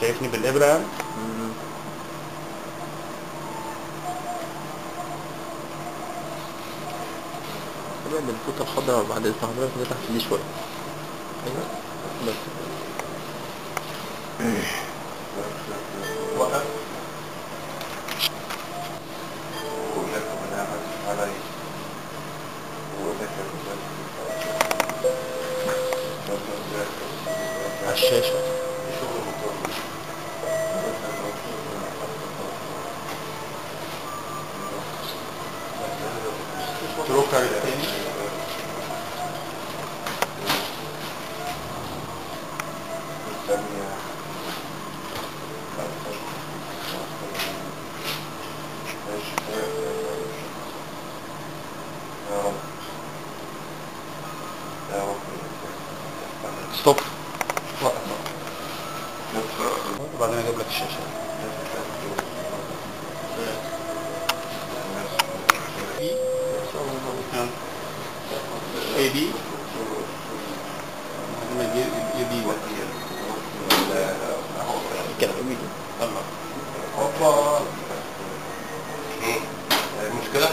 شايفني بالابره يعني ابعد الفوطة الخضراء بعد اذن حضرتك كده تحت دي شوية ايوه بس وقف ولكم نعمة علي وذكر على الشاشه تروكر التاني الثانية يا رب يا رب ستوب وقف وبعدين اجيب لك الشاشه اي بي اي بي كده جميل الله هوبا المشكلة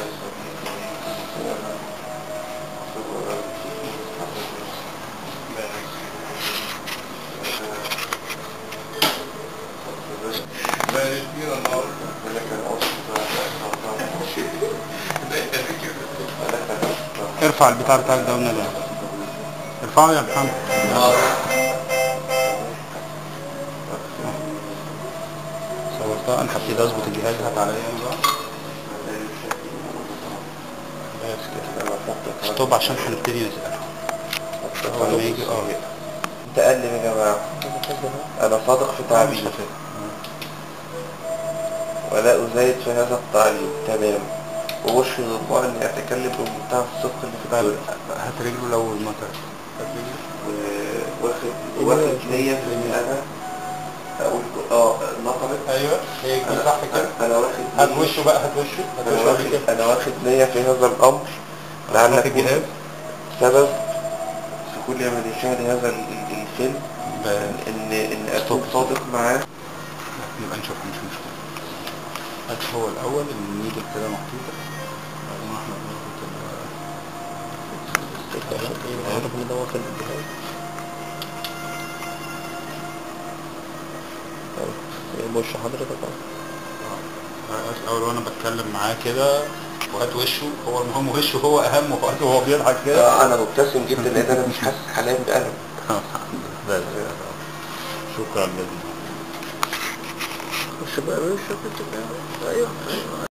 ارفع البتاع بتاعك ده والنبي ارفعه يا محمد صورتها انا هبتدي اظبط الجهاز هات عليا انا بقى بس كده ستوب عشان هنبتدي نسأل اول ما يجي اه تقلب يا جماعة أنا صادق في تعبيري ولا أزايد في هذا التعليم تمام وأشهد الله إني أتكلم بمنتهى الصدق اللي في طيب الدنيا هات رجله لو المطر هات رجله و- واخد واخد نية في إن أنا أقول اه نقلت ايوه هي دي أنا صح كده أنا- أنا واخد هات نية- وشه بقى هات وشه هات أنا وشه قبل واخد كده أنا واخد نية في هذا الأمر لعل هات أكون الجهاز سبب في كل من يشاهد هذا ال- ال- الفيلم ب- إن إن أكون Stop. صادق معاه نبقى نشوف مش مشكلة هات هو الأول النيدل كده محطوطة بعدين احنا بنربط ال حضرتك ندور في الجهاز طيب بوش حضرتك اهو أول وأنا بتكلم معاه كده وهات وشه هو المهم وشه هو أهم وهات وهو بيضحك كده آه، أنا مبتسم جدا لأن أنا مش حاسس حاليا بألم بس شكرا جدا خش بقى وشك كده ايوه ايوه